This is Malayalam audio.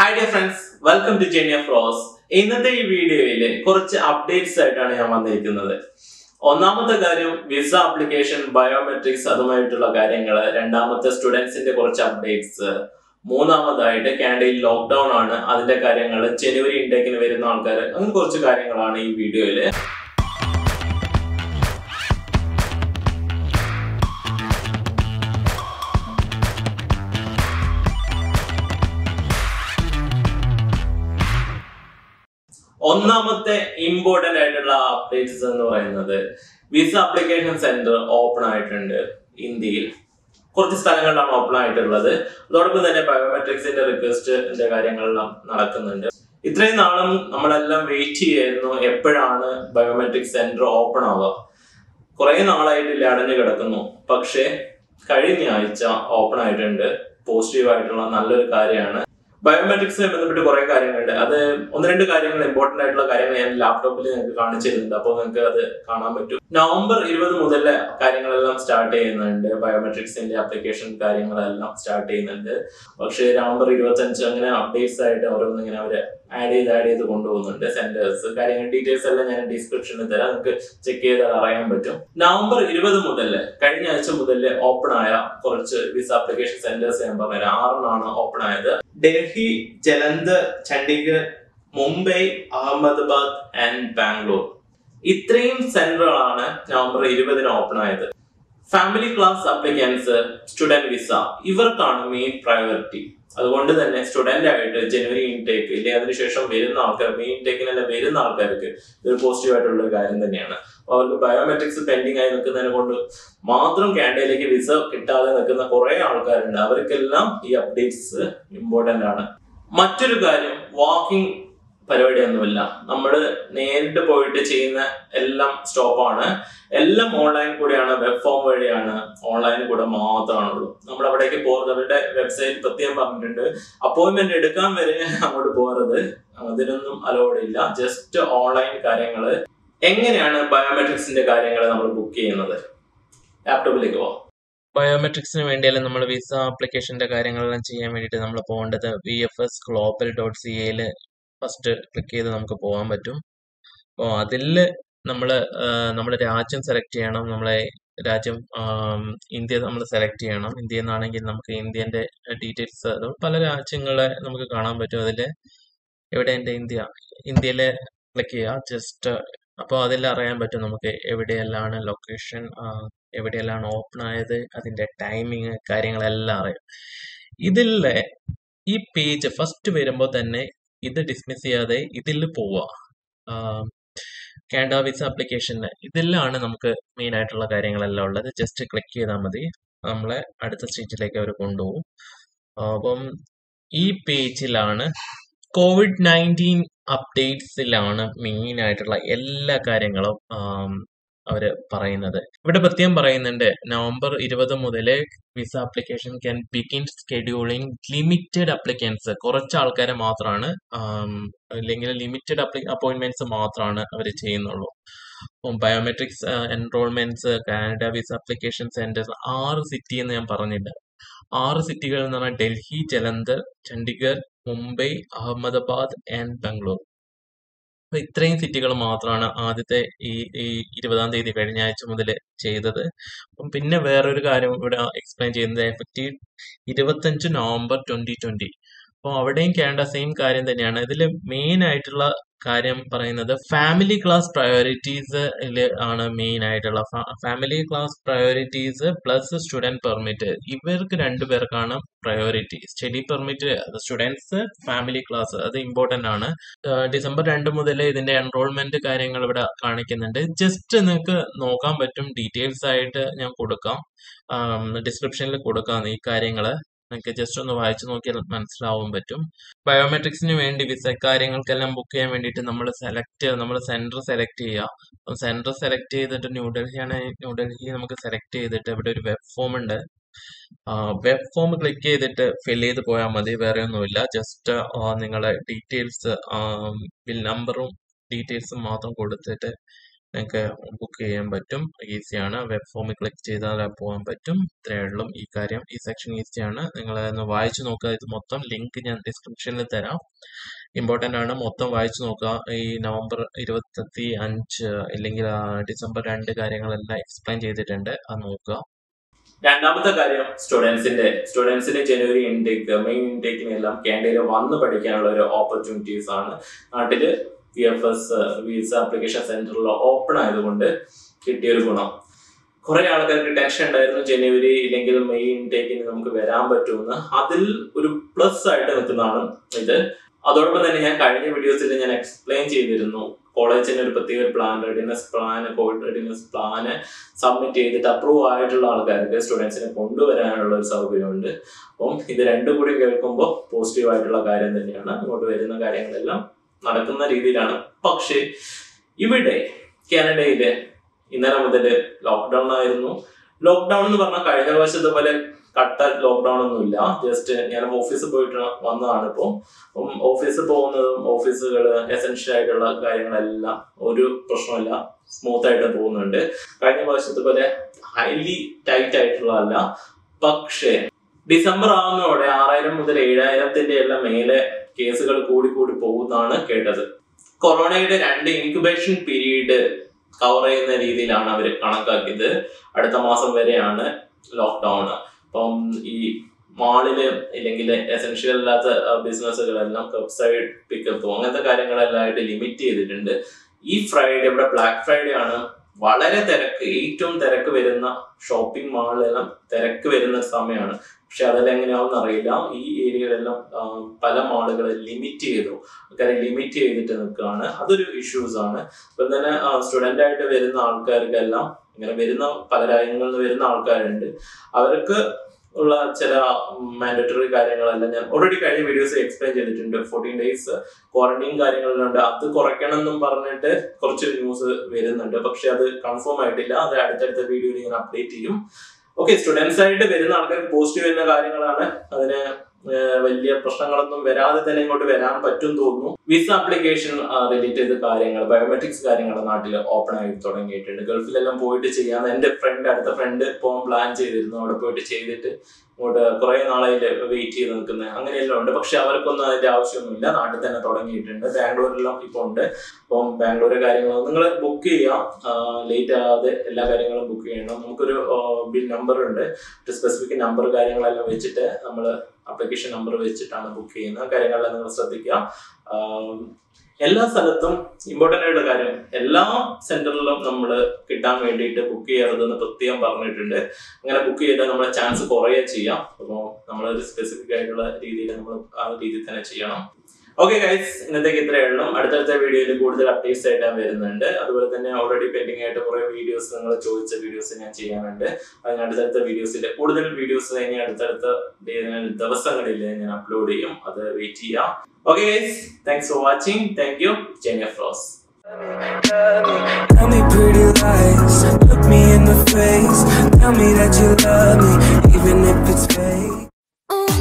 Hi dear friends welcome to ജെനിയ ഫ്രോസ് ഇന്നത്തെ ഈ വീഡിയോയിൽ കുറച്ച് അപ്ഡേറ്റ്സ് ആയിട്ടാണ് ഞാൻ വന്നിരിക്കുന്നത് ഒന്നാമത്തെ കാര്യം വിസ ആപ്ലിക്കേഷൻ ബയോമെട്രിക്സ് അതുമായിട്ടുള്ള കാര്യങ്ങൾ രണ്ടാമത്തെ സ്റ്റുഡൻസിന്റെ കുറച്ച് അപ്ഡേറ്റ്സ് മൂന്നാമതായിട്ട് കാനഡയിൽ ലോക്ക്ഡൌൺ ആണ് അതിന്റെ കാര്യങ്ങൾ ജനുവരി ഇൻടേക്കിന് വരുന്ന ആൾക്കാർ അങ്ങനെ കുറച്ച് കാര്യങ്ങളാണ് ഈ വീഡിയോയിൽ ഒന്നാമത്തെ ഇമ്പോർട്ടന്റ് ആയിട്ടുള്ള അപ്ഡേറ്റ്സ് എന്ന് പറയുന്നത് വിസ ആപ്ലിക്കേഷൻ സെന്റർ ഓപ്പൺ ആയിട്ടുണ്ട് ഇന്ത്യയിൽ കുറച്ച് സ്ഥലങ്ങളിലാണ് ഓപ്പൺ ആയിട്ടുള്ളത് അതോടൊപ്പം തന്നെ ബയോമെട്രിക്സിന്റെ റിക്വസ്റ്റിന്റെ കാര്യങ്ങളെല്ലാം നടക്കുന്നുണ്ട് ഇത്രയും നാളും നമ്മളെല്ലാം വെയിറ്റ് ചെയ്യായിരുന്നു എപ്പോഴാണ് ബയോമെട്രിക് സെന്റർ ഓപ്പൺ ആവുക കുറെ നാളായിട്ടില്ല അടഞ്ഞു കിടക്കുന്നു പക്ഷേ കഴിഞ്ഞ ആഴ്ച ഓപ്പൺ ആയിട്ടുണ്ട് പോസിറ്റീവ് ആയിട്ടുള്ള നല്ലൊരു കാര്യമാണ് ബയോമെട്രിക്സുമായി ബന്ധപ്പെട്ട് കുറെ കാര്യങ്ങളുണ്ട് അത് ഒന്ന് രണ്ട് കാര്യങ്ങൾ ഇമ്പോർട്ടന്റ് ആയിട്ടുള്ള കാര്യങ്ങൾ ഞാൻ ലാപ്ടോപ്പിൽ നിങ്ങൾക്ക് കാണിച്ചു തരുന്നുണ്ട് അപ്പോൾ നിങ്ങൾക്ക് അത് കാണാൻ പറ്റും നവംബർ ഇരുപത് മുതൽ കാര്യങ്ങളെല്ലാം സ്റ്റാർട്ട് ചെയ്യുന്നുണ്ട് ബയോമെട്രിക്സിന്റെ ആപ്ലിക്കേഷൻ കാര്യങ്ങളെല്ലാം സ്റ്റാർട്ട് ചെയ്യുന്നുണ്ട് പക്ഷേ നവംബർ ഇരുപത്തി അഞ്ച് അങ്ങനെ അപ്ഡേറ്റ്സ് ആയിട്ട് ഓരോന്ന് ഇങ്ങനെ അവര് ആഡ് ചെയ്ത് ആഡ് ചെയ്ത് കൊണ്ടുപോകുന്നുണ്ട് സെന്റേഴ്സ് കാര്യങ്ങൾ ഡീറ്റെയിൽസ് എല്ലാം ഞാൻ ഡിസ്ക്രിപ്ഷനിൽ തരാം നിങ്ങൾക്ക് ചെക്ക് ചെയ്താൽ അറിയാൻ പറ്റും നവംബർ ഇരുപത് മുതൽ കഴിഞ്ഞ ആഴ്ച മുതൽ ഓപ്പൺ ആയ കുറച്ച് വിസ ആപ്ലിക്കേഷൻ സെന്റേഴ്സ് ഞാൻ പറഞ്ഞുതരാം ആറെണ്ണമാണ് ഓപ്പൺ ആയത് ഡൽഹി ജലന്ധർ ചണ്ഡീഗഡ് മുംബൈ അഹമ്മദാബാദ് ആൻഡ് ബാംഗ്ലൂർ ഇത്രയും സെന്ററുകളാണ് നവംബർ ഇരുപതിന് ഓപ്പൺ ആയത് family class applicants student visa ഇവർക്കാണ് മെയിൻ പ്രയോറിറ്റി അതുകൊണ്ട് തന്നെ സ്റ്റുഡന്റ് ആയിട്ട് ജനുവരി ഇൻടേക്ക് ഇല്ലെങ്കിൽ അതിനുശേഷം വരുന്ന ആൾക്കാർ മെയിൻ ഇൻടേക്കിനെല്ലാം വരുന്ന ആൾക്കാർക്ക് ഇതൊരു പോസിറ്റീവ് ആയിട്ടുള്ള ഒരു കാര്യം തന്നെയാണ് അവർക്ക് ബയോമെട്രിക്സ് പെൻഡിങ് ആയി നിൽക്കുന്നതിനെ കൊണ്ട് മാത്രം കാനഡയിലേക്ക് വിസ കിട്ടാതെ നിൽക്കുന്ന കുറെ ആൾക്കാരുണ്ട് അവർക്കെല്ലാം ഈ അപ്ഡേറ്റ്സ് ഇമ്പോർട്ടന്റ് ആണ് മറ്റൊരു കാര്യം വാക്കിംഗ് പരിപാടിയൊന്നുമില്ല നമ്മൾ നേരിട്ട് പോയിട്ട് ചെയ്യുന്ന എല്ലാം സ്റ്റോപ്പാണ് എല്ലാം ഓൺലൈൻ കൂടെയാണ് വെബ് ഫോം വഴിയാണ് ഓൺലൈൻ കൂടെ മാത്രമാണുള്ളൂ നമ്മൾ അവിടേക്ക് പോകുന്നത് അവരുടെ വെബ്സൈറ്റ് പ്രത്യേകം പറഞ്ഞിട്ടുണ്ട് അപ്പോയിന്റ്മെന്റ് എടുക്കാൻ വരെ അങ്ങോട്ട് പോരുത് അതിനൊന്നും അലോഡ് ഇല്ല ജസ്റ്റ് ഓൺലൈൻ കാര്യങ്ങൾ എങ്ങനെയാണ് ബയോമെട്രിക്സിന്റെ കാര്യങ്ങൾ നമ്മൾ ബുക്ക് ചെയ്യുന്നത് ലാപ്ടോപ്പിലേക്ക് പോവാം ബയോമെട്രിക്സിന് വേണ്ടിയല്ല നമ്മൾ വിസ ആപ്ലിക്കേഷന്റെ കാര്യങ്ങളെല്ലാം ചെയ്യാൻ വേണ്ടിയിട്ട് നമ്മൾ പോകേണ്ടത് V F S global dot C എയിൽ ഫസ്റ്റ് ക്ലിക്ക് ചെയ്ത് നമുക്ക് പോകാൻ പറ്റും അപ്പോൾ അതിൽ നമ്മൾ നമ്മുടെ രാജ്യം സെലക്ട് ചെയ്യണം നമ്മളെ രാജ്യം ആം, ഇന്ത്യ നമ്മൾ സെലക്ട് ചെയ്യണം ഇന്ത്യയിൽ നിന്നാണെങ്കിൽ നമുക്ക് ഇന്ത്യൻ്റെ ഡീറ്റെയിൽസ് പല രാജ്യങ്ങളെ നമുക്ക് കാണാൻ പറ്റും അതിൽ എവിടെ എൻ്റെ ഇന്ത്യ ഇന്ത്യയിൽ ക്ലിക്ക് ചെയ്യുക ജസ്റ്റ് അപ്പോൾ അതിൽ അറിയാൻ പറ്റും നമുക്ക് എവിടെയെല്ലാണ് ലൊക്കേഷൻ എവിടെയെല്ലാം ഓപ്പൺ ആയത് അതിൻ്റെ ടൈമിങ് കാര്യങ്ങളെല്ലാം അറിയാം ഇതിലെ ഈ പേജ് ഫസ്റ്റ് വരുമ്പോൾ തന്നെ ഇത് ഡിസ്മിസ് ചെയ്യാതെ ഇതിൽ പോവുക കാനഡ വിസ ആപ്ലിക്കേഷന് ഇതിലാണ് നമുക്ക് മെയിൻ ആയിട്ടുള്ള കാര്യങ്ങളെല്ലാം ഉള്ളത് ജസ്റ്റ് ക്ലിക്ക് ചെയ്താൽ മതി നമ്മളെ അടുത്ത സ്റ്റേജിലേക്ക് അവർ കൊണ്ടുപോകും അപ്പം ഈ പേജിലാണ് കോവിഡ് നയൻറ്റീൻ അപ്ഡേറ്റ്സിലാണ് മെയിൻ ആയിട്ടുള്ള എല്ലാ കാര്യങ്ങളും അവർ പറയുന്നത് ഇവിടെ പ്രത്യേകം പറയുന്നുണ്ട് നവംബർ ഇരുപത് മുതൽ visa application can begin scheduling limited applicants കുറച്ച് ആൾക്കാരെ മാത്രമാണ് അല്ലെങ്കിൽ ലിമിറ്റഡ് അപ്ലി അപ്പോയിന്റ്മെന്റ്സ് മാത്രമാണ് അവർ ചെയ്യുന്നുള്ളൂ അപ്പം biometrics enrolments Canada visa application centres ആറ് സിറ്റി എന്ന് ഞാൻ പറഞ്ഞില്ല ആറ് സിറ്റികൾ എന്ന് പറഞ്ഞാൽ ഡൽഹി ജലന്ധർ ചണ്ഡീഗഡ് മുംബൈ അഹമ്മദാബാദ് ആൻഡ് ബാംഗ്ലൂർ അപ്പൊ ഇത്രയും സിറ്റികൾ മാത്രമാണ് ആദ്യത്തെ ഈ ഈ ഇരുപതാം തീയതി കഴിഞ്ഞ ആഴ്ച മുതൽ ചെയ്തത് അപ്പം പിന്നെ വേറൊരു കാര്യം ഇവിടെ എക്സ്പ്ലെയിൻ ചെയ്യുന്നത് എഫക്റ്റീവ് ഇരുപത്തഞ്ച് നവംബർ ട്വന്റി ട്വന്റി അപ്പോൾ അവിടെയും കേണ്ട സെയിം കാര്യം തന്നെയാണ് ഇതിൽ മെയിൻ ആയിട്ടുള്ള കാര്യം പറയുന്നത് ഫാമിലി ക്ലാസ് പ്രയോറിറ്റീസ് ആണ് മെയിൻ ആയിട്ടുള്ള family class priorities plus student permit ഇവർക്ക് രണ്ടുപേർക്കാണ് priority study permit students family class അത് ഇമ്പോർട്ടന്റ് ആണ് ഡിസംബർ രണ്ട് മുതൽ ഇതിന്റെ എൻറോൾമെന്റ് കാര്യങ്ങൾ ഇവിടെ കാണിക്കുന്നുണ്ട് ജസ്റ്റ് നിങ്ങൾക്ക് നോക്കാൻ പറ്റും ഡീറ്റെയിൽസ് ആയിട്ട് ഞാൻ കൊടുക്കാം ഡിസ്ക്രിപ്ഷനിൽ കൊടുക്കാം ഈ കാര്യങ്ങൾ നിങ്ങൾക്ക് ജസ്റ്റ് ഒന്ന് വായിച്ചു നോക്കിയാൽ മനസ്സിലാവാൻ പറ്റും ബയോമെട്രിക്സിന് വേണ്ടി വിസ കാര്യങ്ങൾക്കെല്ലാം ബുക്ക് ചെയ്യാൻ വേണ്ടിയിട്ട് നമ്മൾ സെലക്ട് നമ്മൾ സെന്റർ സെലക്ട് ചെയ്യുക സെന്റർ സെലക്ട് ചെയ്തിട്ട് ന്യൂഡൽഹി ആണ് ന്യൂഡൽഹി നമുക്ക് സെലക്ട് ചെയ്തിട്ട് ഇവിടെ ഒരു വെബ് ഫോം ഉണ്ട് വെബ് ഫോം ക്ലിക്ക് ചെയ്തിട്ട് ഫിൽ ചെയ്ത് പോയാൽ മതി വേറെ ഒന്നുമില്ല ജസ്റ്റ് നിങ്ങളെ ഡീറ്റെയിൽസ് ബിൽ നമ്പറും ഡീറ്റെയിൽസും മാത്രം കൊടുത്തിട്ട് നിങ്ങൾക്ക് ബുക്ക് ചെയ്യാൻ പറ്റും ഈസിയാണ് വെബ് ഫോമിൽ ക്ലിക്ക് ചെയ്താൽ പോകാൻ പറ്റും ഇത്രയേ ഉള്ളൂ ഈ കാര്യം ഈ സെക്ഷൻ ഈസിയാണ് നിങ്ങൾ ഒന്ന് വായിച്ചു നോക്കുക ഇത് മൊത്തം ലിങ്ക് ഞാൻ ഡിസ്ക്രിപ്ഷനിൽ തരാം ഇമ്പോർട്ടൻ്റ് ആണ് മൊത്തം വായിച്ചു നോക്കുക ഈ നവംബർ ഇരുപത്തി അഞ്ച് ഇല്ലെങ്കിൽ ആ, ഡിസംബർ രണ്ട് കാര്യങ്ങളെല്ലാം എക്സ്പ്ലെയിൻ ചെയ്തിട്ടുണ്ട് അത് നോക്കുക രണ്ടാമത്തെ കാര്യം സ്റ്റുഡൻസിന്റെ സ്റ്റുഡൻസിന്റെ ജനുവരി ഇൻടേക്ക് മെയിൻ ഇൻടേക്കിനെല്ലാം കാനഡയിൽ വന്ന് പഠിക്കാനുള്ള ഒരു ഓപ്പർച്യൂണിറ്റീസ് ആണ് നാട്ടില് P F S visa application സെന്ററിൽ ഓപ്പൺ ആയതുകൊണ്ട് കിട്ടിയൊരു ഗുണം കുറെ ആൾക്കാർക്ക് ടെൻഷൻ ഉണ്ടായിരുന്നു ജനുവരി ഇല്ലെങ്കിൽ മെയ് ഇൻടേക്കിന് നമുക്ക് വരാൻ പറ്റുമെന്ന് അതിൽ ഒരു പ്ലസ് ആയിട്ട് നിൽക്കുന്നതാണ് ഇത് അതോടൊപ്പം തന്നെ ഞാൻ കഴിഞ്ഞ വീഡിയോസിൽ ഞാൻ എക്സ്പ്ലെയിൻ ചെയ്തിരുന്നു കോളേജിന് ഒരു പ്രത്യേക plan readiness plan COVID readiness plan submit ചെയ്തിട്ട് അപ്രൂവ് ആയിട്ടുള്ള ആൾക്കാർക്ക് സ്റ്റുഡൻസിനെ കൊണ്ടുവരാനുള്ള ഒരു സൗകര്യമുണ്ട് അപ്പം ഇത് രണ്ടും കൂടി കേൾക്കുമ്പോൾ പോസിറ്റീവ് ആയിട്ടുള്ള കാര്യം തന്നെയാണ് അങ്ങോട്ട് വരുന്ന കാര്യങ്ങളെല്ലാം നടക്കുന്ന രീതിയിലാണ് പക്ഷേ ഇവിടെ കാനഡയില് ഇന്നലെ മുതൽ ലോക്ക്ഡൌൺ ആയിരുന്നു ലോക്ക്ഡൌൺ എന്ന് പറഞ്ഞാൽ കഴിഞ്ഞ വർഷത്തെ പോലെ കട്ട ലോക്ക്ഡൌൺ ഒന്നുമില്ല ജസ്റ്റ് ഞാൻ ഓഫീസിൽ പോയിട്ട് വന്നതാണ് ഇപ്പോൾ അപ്പം ഓഫീസിൽ പോകുന്നതും ഓഫീസുകൾ എസെൻഷ്യൽ ആയിട്ടുള്ള കാര്യങ്ങളെല്ലാം ഒരു പ്രശ്നമില്ല സ്മൂത്ത് ആയിട്ട് പോകുന്നുണ്ട് കഴിഞ്ഞ വർഷത്തെ പോലെ ഹൈലി ടൈറ്റ് ആയിട്ടുള്ളതല്ല പക്ഷേ ഡിസംബർ ആവുന്നതോടെ ആറായിരം മുതൽ ഏഴായിരത്തിന്റെ എല്ലാം മേലെ കേസുകൾ കൂടി കൂടി പോകുന്നതാണ് കേട്ടത് കൊറോണയുടെ രണ്ട് ഇൻക്യുബേഷൻ പീരീഡ് കവർ ചെയ്യുന്ന രീതിയിലാണ് അവർ കണക്കാക്കിയത് അടുത്ത മാസം വരെയാണ് ലോക്ക്ഡൗൺ അപ്പം ഈ മാളില് ഇല്ലെങ്കിൽ എസെൻഷ്യൽ അല്ലാത്ത ബിസിനസ്സുകളെല്ലാം സൈഡ് പിക്കപ്പും അങ്ങനത്തെ കാര്യങ്ങളെല്ലാം ആയിട്ട് ലിമിറ്റ് ചെയ്തിട്ടുണ്ട് ഈ ഫ്രൈഡേ ഇവിടെ ബ്ലാക്ക് ഫ്രൈഡേ ആണ് വളരെ തിരക്ക് ഏറ്റവും തിരക്ക് വരുന്ന ഷോപ്പിംഗ് മാളിലെല്ലാം തിരക്ക് വരുന്ന സമയമാണ് പക്ഷെ അതെല്ലാം എങ്ങനെയാവും അറിയില്ല ഈ ഏരിയയിലെല്ലാം ആ, പല മാളുകൾ ലിമിറ്റ് ചെയ്തു കാര്യം ലിമിറ്റ് ചെയ്തിട്ട് നിൽക്കുകയാണ് അതൊരു ഇഷ്യൂസ് ആണ് ഇപ്പം തന്നെ സ്റ്റുഡൻ്റ് ആയിട്ട് വരുന്ന ആൾക്കാർക്കെല്ലാം ഇങ്ങനെ വരുന്ന പല രാജ്യങ്ങളിൽ നിന്ന് വരുന്ന ആൾക്കാരുണ്ട് അവർക്ക് ഉള്ള ചില മാൻഡറ്ററി കാര്യങ്ങളെല്ലാം ഞാൻ ഓൾറെഡി കഴിഞ്ഞ വീഡിയോസ് എക്സ്പ്ലെയിൻ ചെയ്തിട്ടുണ്ട് ഫോർട്ടീൻ ഡേയ്സ് ക്വാറന്റൈൻ കാര്യങ്ങളിലുണ്ട് അത് കുറയ്ക്കണം എന്നും പറഞ്ഞിട്ട് കുറച്ച് ന്യൂസ് വരുന്നുണ്ട് പക്ഷെ അത് കൺഫേം ആയിട്ടില്ല അത് അടുത്തടുത്ത വീഡിയോയിൽ ഞാൻ അപ്ഡേറ്റ് ചെയ്യും ഓക്കെ സ്റ്റുഡൻസ് ആയിട്ട് വരുന്ന ആൾക്കാർക്ക് പോസിറ്റീവ് വരുന്ന കാര്യങ്ങളാണ് അതിന് ഏഹ് വലിയ പ്രശ്നങ്ങളൊന്നും വരാതെ തന്നെ ഇങ്ങോട്ട് വരാൻ പറ്റും തോന്നുന്നു വിസ ആപ്ലിക്കേഷൻ റിലേറ്റ് ചെയ്ത കാര്യങ്ങൾ ബയോമെട്രിക്സ് കാര്യങ്ങൾ നാട്ടിൽ ഓപ്പൺ ആയി തുടങ്ങിയിട്ടുണ്ട് ഗൾഫിലെല്ലാം പോയിട്ട് ചെയ്യാൻ എന്റെ ഫ്രണ്ട് അടുത്ത ഫ്രണ്ട് പോകാൻ പ്ലാൻ ചെയ്തിരുന്നു അവിടെ പോയിട്ട് ചെയ്തിട്ട് ഇങ്ങോട്ട് കുറെ നാളായിട്ട് വെയിറ്റ് ചെയ്ത് നിൽക്കുന്നത് അങ്ങനെയെല്ലാം ഉണ്ട് പക്ഷെ അവർക്കൊന്നും അതിന്റെ ആവശ്യമൊന്നുമില്ല നാട്ടിൽ തന്നെ തുടങ്ങിയിട്ടുണ്ട് ബാംഗ്ലൂരിലും ഇപ്പോൾ ഉണ്ട് അപ്പം ബാംഗ്ലൂർ കാര്യങ്ങൾ നിങ്ങൾ ബുക്ക് ചെയ്യാം ലേറ്റ് ആകാതെ എല്ലാ കാര്യങ്ങളും ബുക്ക് ചെയ്യണം നമുക്കൊരു ബിൽ നമ്പർ ഉണ്ട് ഒരു സ്പെസിഫിക് നമ്പർ കാര്യങ്ങളെല്ലാം വെച്ചിട്ട് നമ്മൾ ആപ്ലിക്കേഷൻ നമ്പർ വെച്ചിട്ടാണ് ബുക്ക് ചെയ്യുന്നത് കാര്യങ്ങളെല്ലാം നിങ്ങൾ ശ്രദ്ധിക്കുക ആം, എല്ലാ സ്ഥലത്തും ഇമ്പോർട്ടൻ്റ് ആയിട്ടുള്ള കാര്യം എല്ലാ സെന്ററിലും നമ്മൾ കിട്ടാൻ വേണ്ടിയിട്ട് ബുക്ക് ചെയ്യരുതെന്ന് പ്രത്യേകം പറഞ്ഞിട്ടുണ്ട് അങ്ങനെ ബുക്ക് ചെയ്താൽ നമ്മുടെ ചാൻസ് കുറയുക ചെയ്യാം അപ്പോൾ നമ്മളൊരു സ്പെസിഫിക് ആയിട്ടുള്ള രീതിയിൽ നമ്മൾ ആ രീതിയിൽ തന്നെ ചെയ്യണം ഓക്കെ ഗൈസ് ഇന്നത്തേക്ക് ഇത്രയേ ഉള്ളൂ അടുത്തടുത്ത വീഡിയോയിൽ കൂടുതൽ അപ്ഡേറ്റ്സ് ആയിട്ട് ഞാൻ വരുന്നുണ്ട് അതുപോലെ തന്നെ ഓൾറെഡി പെൻഡിങ് ആയിട്ട് കുറെ വീഡിയോസ് നിങ്ങൾ ചോദിച്ച വീഡിയോസ് ഞാൻ ചെയ്യാനുണ്ട് അതിന് അടുത്തടുത്ത വീഡിയോസിൽ കൂടുതൽ വീഡിയോസ് ഇനി അടുത്തടുത്ത ദി- ദിവസങ്ങളിൽ ഞാൻ അപ്ലോഡ് ചെയ്യും അത് വെയിറ്റ് ചെയ്യാം okay guys thanks for watching thank you ജെനിയ ഫ്രോസ് Tell me pretty lies, look me in the face. Tell me that you love me, even if it's fake. Ooh,